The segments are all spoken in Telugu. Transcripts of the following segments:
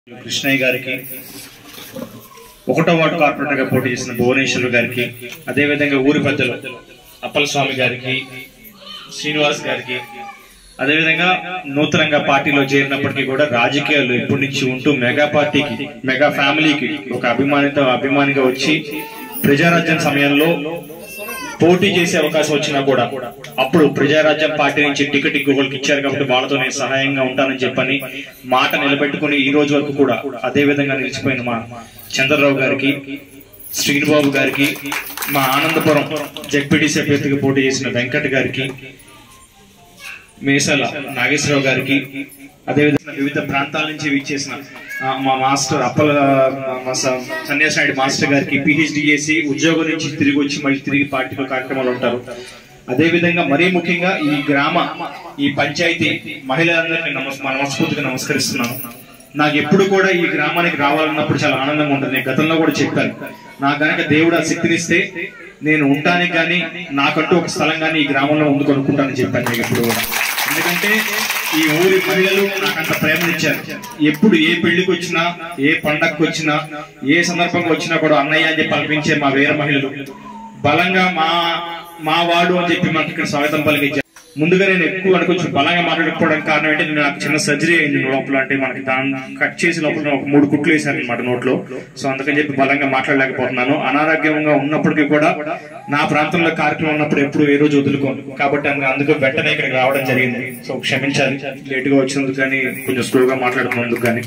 కృష్ణయ్య గారికి ఒకటో వార్డు కార్పొరేటర్ గా పోటీ చేసిన భువనేశ్వర్ గారికి అదేవిధంగా ఊరి పెద్దలు అప్పల స్వామి గారికి శ్రీనివాస్ గారికి అదేవిధంగా నూతనంగా పార్టీలో చేరినప్పటికీ కూడా రాజకీయాల్లో ఇప్పటి నుంచి ఉంటూ మెగా పార్టీకి మెగా ఫ్యామిలీకి ఒక అభిమానితో అభిమానిగా వచ్చి ప్రజారాజ్యం సమయంలో పోటీ చేసే అవకాశం వచ్చినా కూడా అప్పుడు ప్రజారాజ్యం పార్టీ నుంచి టికెట్ ఇంకొకరికి ఇచ్చారు కాబట్టి వాళ్ళతో నేను సహాయంగా ఉంటానని చెప్పని మాట నిలబెట్టుకుని ఈ రోజు వరకు కూడా అదే విధంగా నిలిచిపోయిన మా చంద్రరావు గారికి శ్రీనుబాబు గారికి మా ఆనందపురం జెడ్పీటీసీ అభ్యర్థిగా పోటీ చేసిన వెంకట్ గారికి మేసాల నాగేశ్వరరావు గారికి అదేవిధంగా వివిధ ప్రాంతాల నుంచి విచ్చేసిన ఆ, మా మాస్టర్ అప్పల మా స- సన్యాసి నాయుడు మాస్టర్ గారికి పిహెచ్డి చేసి ఉద్యోగం నుంచి తిరిగి వచ్చి మళ్ళీ తిరిగి పార్టీలో కార్యక్రమాలు ఉంటారు అదే విధంగా మరీ ముఖ్యంగా ఈ గ్రామ ఈ పంచాయతీ మహిళలందరినీ నమస్ మనస్ఫూర్తిగా నమస్కరిస్తున్నాను నాకు ఎప్పుడు కూడా ఈ గ్రామానికి రావాలన్నప్పుడు చాలా ఆనందంగా ఉంటుంది నేను గతంలో కూడా చెప్పాను నా కనుక దేవుడు ఆ శక్తినిస్తే నేను ఉండటానికి కానీ నాకంటూ ఒక స్థలం కానీ ఈ గ్రామంలో ముందు కొనుక్కుంటానని చెప్పాను మీకు ఎప్పుడు కూడా ఎందుకంటే ఈ ఊరి మహిళలు నాకంత ప్రేమనిచ్చారు ఎప్పుడు ఏ పెళ్లికి వచ్చినా ఏ పండగకి వచ్చినా ఏ సందర్భంగా వచ్చినా కూడా అన్నయ్య అని చెప్పి అనిపించే మా వీర మహిళలు బలంగా మా మా వాడు అని చెప్పి మనకి ఇక్కడ స్వాగతం పలికించారు ముందుగా నేను ఎక్కువ అంటే కొంచెం బలంగా మాట్లాడకపోవడానికి కారణం ఏంటి నాకు చిన్న సర్జరీ అయింది లోపల అంటే మనకి దాన్ని కట్ చేసి లోపల ఒక మూడు కుట్లు వేశారు అనమాట నోట్లో సో అందుకని చెప్పి బలంగా మాట్లాడలేకపోతున్నాను అనారోగ్యంగా ఉన్నప్పటికీ కూడా నా ప్రాంతంలో కార్యక్రమం ఉన్నప్పుడు ఎప్పుడు ఏ రోజు వదులుకోను కాబట్టి అందు- అందుకు వెంటనే ఇక్కడికి రావడం జరిగింది సో క్షమించాలి లేట్ గా వచ్చినందుకు కానీ కొంచెం స్లోగా మాట్లాడుతున్నందుకు కానీ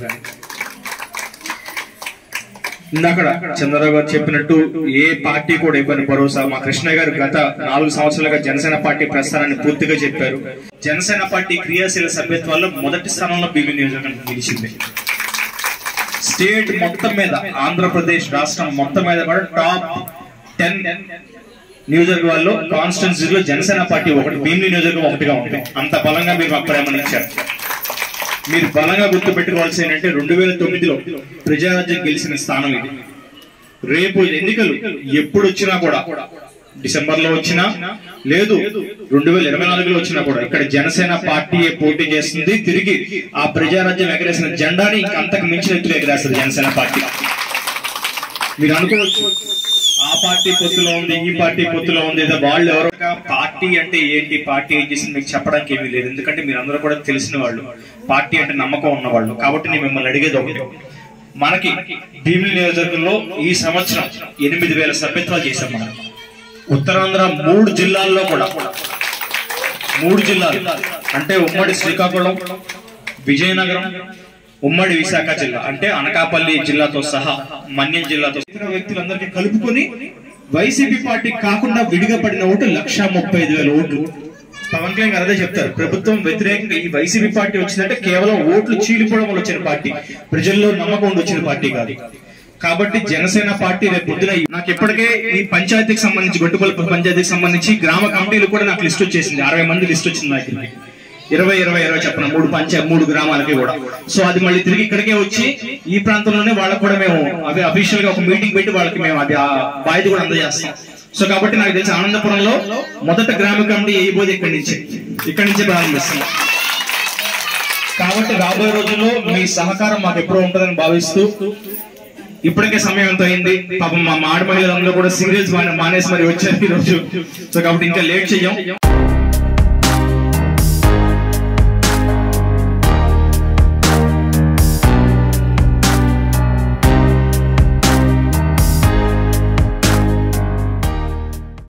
ఇందాక చంద్రరావు గారు చెప్పినట్టు ఏ పార్టీ కూడా ఇవ్వని భరోసా మా కృష్ణ గారు గత నాలుగు సంవత్సరాలుగా జనసేన పార్టీ ప్రస్థానాన్ని పూర్తిగా చెప్పారు జనసేన పార్టీ క్రియాశీల సభ్యత్వాల్లో మొదటి స్థానంలో బీబీ నియోజకవర్గం నిలిచింది స్టేట్ మొత్తం మీద ఆంధ్రప్రదేశ్ రాష్ట్రం మొత్తం మీద కూడా టాప్ టెన్ నియోజకవర్గాల్లో కాన్స్టిట్యున్సీలో జనసేన పార్టీ ఒకటి భీమిలి నియోజకవర్గం ఒకటిగా ఉంది అంత బలంగా మీరు మాకు ప్రేమనిచ్చారు మీరు బలంగా గుర్తు పెట్టుకోవాల్సి ఏంటంటే రెండు వేల తొమ్మిదిలో ప్రజారాజ్యం గెలిచిన స్థానం ఇది రేపు ఎన్నికలు ఎప్పుడు వచ్చినా కూడా డిసెంబర్ లో వచ్చినా లేదు రెండు వేల ఇరవై నాలుగులో వచ్చినా కూడా ఇక్కడ జనసేన పార్టీ పోటీ చేస్తుంది తిరిగి ఆ ప్రజారాజ్యం ఎగరేసిన జెండాని ఇంక అంతకు మించిన ఎత్తులు ఎగరేస్తుంది జనసేన పార్టీ మీరు అనుకోవచ్చు ఆ పార్టీ పొత్తులో ఉంది ఈ పార్టీ పొత్తులో ఉంది ఏదో వాళ్ళు ఎవరో ఒక పార్టీ అంటే ఏంటి పార్టీ ఏం చేసింది మీకు చెప్పడానికి ఏమీ లేదు ఎందుకంటే మీరు అందరూ కూడా తెలిసిన వాళ్ళు పార్టీ అంటే నమ్మకం ఉన్నవాళ్ళు కాబట్టి నేను మిమ్మల్ని అడిగేది ఒకటి మనకి భీమిలి నియోజకవర్గంలో ఈ సంవత్సరం ఎనిమిది వేల సభ్యత్వాలు చేశాం మనం ఉత్తరాంధ్ర మూడు జిల్లాల్లో కూడా మూడు జిల్లాలు అంటే ఉమ్మడి శ్రీకాకుళం విజయనగరం ఉమ్మడి విశాఖ జిల్లా అంటే అనకాపల్లి జిల్లాతో సహా మన్యం జిల్లాతో ఇతర వ్యక్తులందరికీ కలుపుకొని వైసీపీ పార్టీ కాకుండా విడిగా పడిన ఓటు లక్ష ముప్పై ఐదు వేల ఓట్లు పవన్ కళ్యాణ్ గారు అదే చెప్తారు ప్రభుత్వం వ్యతిరేకంగా ఈ వైసీపీ పార్టీ వచ్చిందంటే కేవలం ఓట్లు చీలిపోవడం వల్ల వచ్చిన పార్టీ ప్రజల్లో నమ్మకం ఉండి వచ్చిన పార్టీ కాదు కాబట్టి జనసేన పార్టీ రేపు పొద్దున నాకు ఇప్పటికే ఈ పంచాయతీకి సంబంధించి గొట్టుపల్లి పంచాయతీకి సంబంధించి గ్రామ కమిటీలు కూడా నాకు లిస్ట్ వచ్చేసింది అరవై మంది లిస్ట్ వచ్చింది నాకు ఇరవై ఇరవై ఇరవై చెప్పిన మూడు పంచ మూడు గ్రామాలకి కూడా సో అది మళ్ళీ తిరిగి ఇక్కడికే వచ్చి ఈ ప్రాంతంలోనే వాళ్ళకి కూడా మేము అవి అఫీషియల్ గా ఒక మీటింగ్ పెట్టి వాళ్ళకి మేము అది ఆ బాధ్యత కూడా అందజేస్తాం సో కాబట్టి నాకు తెలిసి ఆనందపురంలో మొదట గ్రామ కమిటీ వేయబోదు ఇక్కడి నుంచి ఇక్కడి నుంచే ప్రారంభిస్తున్నాం కాబట్టి రాబోయే రోజుల్లో మీ సహకారం మాకు ఎప్పుడూ ఉంటుందని భావిస్తూ ఇప్పటికే సమయం ఎంత అయింది పాపం మా మాడి మహిళలందరూ కూడా సీరియల్స్ మానేసి మరి వచ్చారు ఈ రోజు సో కాబట్టి ఇంకా లేట్ చెయ్యం